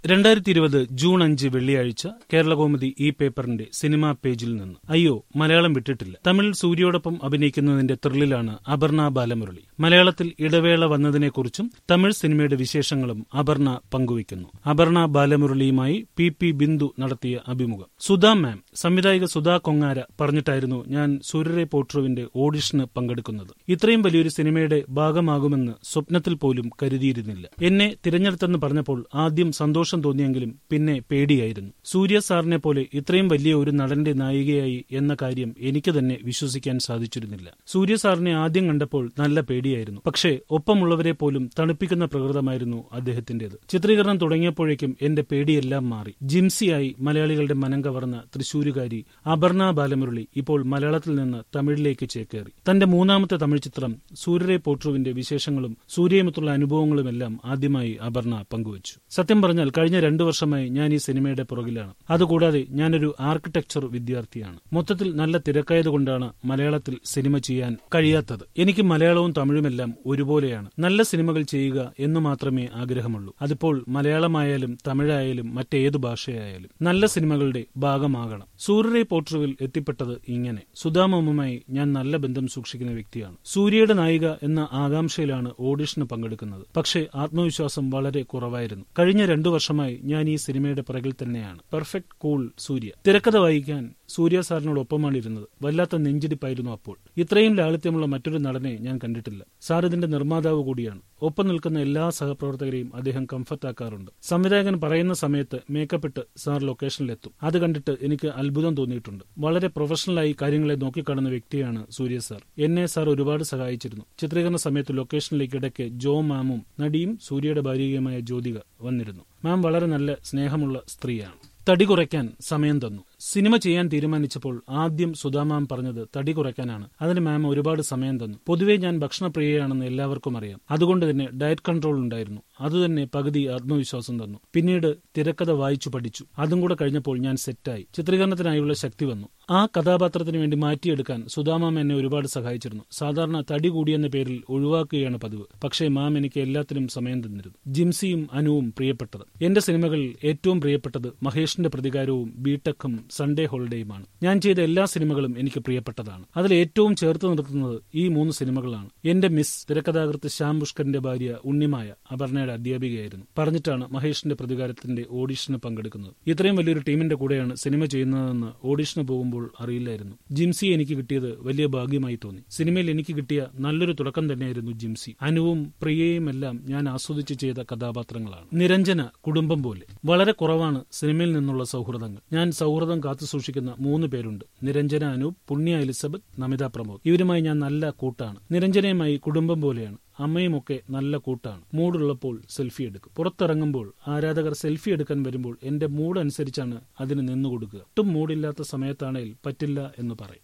രണ്ടായിരത്തി ഇരുപത് ജൂൺ അഞ്ച് വെള്ളിയാഴ്ച കേരളകൗമുദി ഈ പേപ്പറിന്റെ സിനിമാ പേജിൽ നിന്ന് അയ്യോ മലയാളം വിട്ടിട്ടില്ല തമിഴിൽ സൂര്യയോടൊപ്പം അഭിനയിക്കുന്നതിന്റെ ത്രില്ലിലാണ് അപർണ ബാലമുരളി മലയാളത്തിൽ ഇടവേള വന്നതിനെക്കുറിച്ചും തമിഴ് സിനിമയുടെ വിശേഷങ്ങളും അപർണ പങ്കുവയ്ക്കുന്നു അപർണ ബാലമുരളിയുമായി പി പി ബിന്ദു നടത്തിയ അഭിമുഖം സുധാ മാം സംവിധായിക സുധാ കൊങ്ങാര പറഞ്ഞിട്ടായിരുന്നു ഞാൻ സൂര്യരെ പോട്രുവിന്റെ ഓഡിഷന് പങ്കെടുക്കുന്നത് ഇത്രയും വലിയൊരു സിനിമയുടെ ഭാഗമാകുമെന്ന് സ്വപ്നത്തിൽ പോലും കരുതിയിരുന്നില്ല എന്നെ തിരഞ്ഞെടുത്തെന്ന് പറഞ്ഞപ്പോൾ ആദ്യം സന്തോഷം തോന്നിയെങ്കിലും പിന്നെ പേടിയായിരുന്നു സൂര്യ സാറിനെ പോലെ ഇത്രയും വലിയ ഒരു നടന്റെ നായികയായി എന്ന കാര്യം എനിക്ക് തന്നെ വിശ്വസിക്കാൻ സാധിച്ചിരുന്നില്ല സൂര്യ സാറിനെ ആദ്യം കണ്ടപ്പോൾ നല്ല പേടിയായിരുന്നു പക്ഷേ ഒപ്പമുള്ളവരെ പോലും തണുപ്പിക്കുന്ന പ്രകൃതമായിരുന്നു അദ്ദേഹത്തിന്റേത് ചിത്രീകരണം തുടങ്ങിയപ്പോഴേക്കും എന്റെ പേടിയെല്ലാം മാറി ജിംസിയായി മലയാളികളുടെ മനം കവർന്ന തൃശൂരുകാരി അപർണ ബാലമുരളി ഇപ്പോൾ മലയാളത്തിൽ നിന്ന് തമിഴിലേക്ക് ചേക്കേറി തന്റെ മൂന്നാമത്തെ തമിഴ് ചിത്രം സൂര്യരെ പോട്രുവിന്റെ വിശേഷങ്ങളും സൂര്യയുമത്തുള്ള അനുഭവങ്ങളുമെല്ലാം ആദ്യമായി അപർണ പങ്കുവച്ചു സത്യം പറഞ്ഞാൽ കഴിഞ്ഞ രണ്ടു വർഷമായി ഞാൻ ഈ സിനിമയുടെ പുറകിലാണ് അതുകൂടാതെ ഞാനൊരു ആർക്കിടെക്ചർ വിദ്യാർത്ഥിയാണ് മൊത്തത്തിൽ നല്ല തിരക്കായതുകൊണ്ടാണ് മലയാളത്തിൽ സിനിമ ചെയ്യാൻ കഴിയാത്തത് എനിക്ക് മലയാളവും തമിഴുമെല്ലാം ഒരുപോലെയാണ് നല്ല സിനിമകൾ ചെയ്യുക എന്ന് മാത്രമേ ആഗ്രഹമുള്ളൂ അതിപ്പോൾ മലയാളമായാലും തമിഴായാലും മറ്റേതു ഭാഷയായാലും നല്ല സിനിമകളുടെ ഭാഗമാകണം സൂര്യരെ പോട്രുവിൽ എത്തിപ്പെട്ടത് ഇങ്ങനെ സുധാമവുമായി ഞാൻ നല്ല ബന്ധം സൂക്ഷിക്കുന്ന വ്യക്തിയാണ് സൂര്യയുടെ നായിക എന്ന ആകാംക്ഷയിലാണ് ഓഡിഷന് പങ്കെടുക്കുന്നത് പക്ഷേ ആത്മവിശ്വാസം വളരെ കുറവായിരുന്നു കഴിഞ്ഞ രണ്ടു വർഷമായി ഞാൻ ഈ സിനിമയുടെ പിറകിൽ തന്നെയാണ് പെർഫെക്റ്റ് കൂൾ സൂര്യ തിരക്കഥ വായിക്കാൻ സൂര്യ സാറിനോടൊപ്പമാണ് ഇരുന്നത് വല്ലാത്ത നെഞ്ചിടിപ്പായിരുന്നു അപ്പോൾ ഇത്രയും ലാളിത്യമുള്ള മറ്റൊരു നടനെ ഞാൻ കണ്ടിട്ടില്ല സാർ ഇതിന്റെ നിർമ്മാതാവ് കൂടിയാണ് ഒപ്പം നിൽക്കുന്ന എല്ലാ സഹപ്രവർത്തകരെയും അദ്ദേഹം കംഫർട്ടാക്കാറുണ്ട് സംവിധായകൻ പറയുന്ന സമയത്ത് മേക്കപ്പ് ഇട്ട് സാർ ലൊക്കേഷനിലെത്തും അത് കണ്ടിട്ട് എനിക്ക് അത്ഭുതം തോന്നിയിട്ടുണ്ട് വളരെ പ്രൊഫഷണലായി കാര്യങ്ങളെ നോക്കിക്കാണുന്ന വ്യക്തിയാണ് സൂര്യ സാർ എന്നെ സാർ ഒരുപാട് സഹായിച്ചിരുന്നു ചിത്രീകരണ സമയത്ത് ലൊക്കേഷനിലേക്ക് ഇടയ്ക്ക് ജോ മാമും നടിയും സൂര്യയുടെ ഭാര്യയുമായ ജ്യോതിക വന്നിരുന്നു മാം വളരെ നല്ല സ്നേഹമുള്ള സ്ത്രീയാണ് തടി കുറയ്ക്കാൻ സമയം തന്നു സിനിമ ചെയ്യാൻ തീരുമാനിച്ചപ്പോൾ ആദ്യം സുധാമാം പറഞ്ഞത് തടി കുറയ്ക്കാനാണ് അതിന് മാം ഒരുപാട് സമയം തന്നു പൊതുവേ ഞാൻ ഭക്ഷണപ്രിയയാണെന്ന് എല്ലാവർക്കും അറിയാം അതുകൊണ്ട് തന്നെ ഡയറ്റ് കൺട്രോൾ ഉണ്ടായിരുന്നു അതുതന്നെ പകുതി ആത്മവിശ്വാസം തന്നു പിന്നീട് തിരക്കഥ വായിച്ചു പഠിച്ചു അതും കൂടെ കഴിഞ്ഞപ്പോൾ ഞാൻ സെറ്റായി ചിത്രീകരണത്തിനായുള്ള ശക്തി വന്നു ആ കഥാപാത്രത്തിന് വേണ്ടി മാറ്റിയെടുക്കാൻ സുധാമാം എന്നെ ഒരുപാട് സഹായിച്ചിരുന്നു സാധാരണ തടി കൂടിയെന്ന പേരിൽ ഒഴിവാക്കുകയാണ് പതിവ് പക്ഷേ മാം എനിക്ക് എല്ലാത്തിനും സമയം തന്നിരുന്നു ജിംസിയും അനുവും പ്രിയപ്പെട്ടത് എന്റെ സിനിമകളിൽ ഏറ്റവും പ്രിയപ്പെട്ടത് മഹേഷിന്റെ പ്രതികാരവും ബിടെക്കും സൺഡേ ഹോളിഡേയുമാണ് ഞാൻ ചെയ്ത എല്ലാ സിനിമകളും എനിക്ക് പ്രിയപ്പെട്ടതാണ് അതിൽ ഏറ്റവും ചേർത്ത് നിർത്തുന്നത് ഈ മൂന്ന് സിനിമകളാണ് എന്റെ മിസ് തിരക്കഥാകൃത്ത് ശ്യാം പുഷ്കറിന്റെ ഭാര്യ ഉണ്ണിമായ അപർണയുടെ അധ്യാപികയായിരുന്നു പറഞ്ഞിട്ടാണ് മഹേഷിന്റെ പ്രതികാരത്തിന്റെ ഓഡിഷന് പങ്കെടുക്കുന്നത് ഇത്രയും വലിയൊരു ടീമിന്റെ കൂടെയാണ് സിനിമ ചെയ്യുന്നതെന്ന് ഓഡിഷന് പോകുമ്പോൾ അറിയില്ലായിരുന്നു ജിംസി എനിക്ക് കിട്ടിയത് വലിയ ഭാഗ്യമായി തോന്നി സിനിമയിൽ എനിക്ക് കിട്ടിയ നല്ലൊരു തുടക്കം തന്നെയായിരുന്നു ജിംസി അനുവും പ്രിയയും എല്ലാം ഞാൻ ആസ്വദിച്ച് ചെയ്ത കഥാപാത്രങ്ങളാണ് നിരഞ്ജന കുടുംബം പോലെ വളരെ കുറവാണ് സിനിമയിൽ നിന്നുള്ള സൗഹൃദങ്ങൾ ഞാൻ സൗഹൃദം കാത്തുസൂക്ഷിക്കുന്ന മൂന്ന് പേരുണ്ട് നിരഞ്ജന അനൂപ് പുണ്യ എലിസബത്ത് നമിത പ്രമോദ് ഇവരുമായി ഞാൻ നല്ല കൂട്ടാണ് നിരഞ്ജനയുമായി കുടുംബം പോലെയാണ് അമ്മയുമൊക്കെ നല്ല കൂട്ടാണ് മൂടുള്ളപ്പോൾ സെൽഫി എടുക്കും പുറത്തിറങ്ങുമ്പോൾ ആരാധകർ സെൽഫി എടുക്കാൻ വരുമ്പോൾ എന്റെ മൂഡ് അനുസരിച്ചാണ് അതിന് നിന്നുകൊടുക്കുക ഒട്ടും മൂടില്ലാത്ത സമയത്താണേൽ പറ്റില്ല എന്ന് പറയും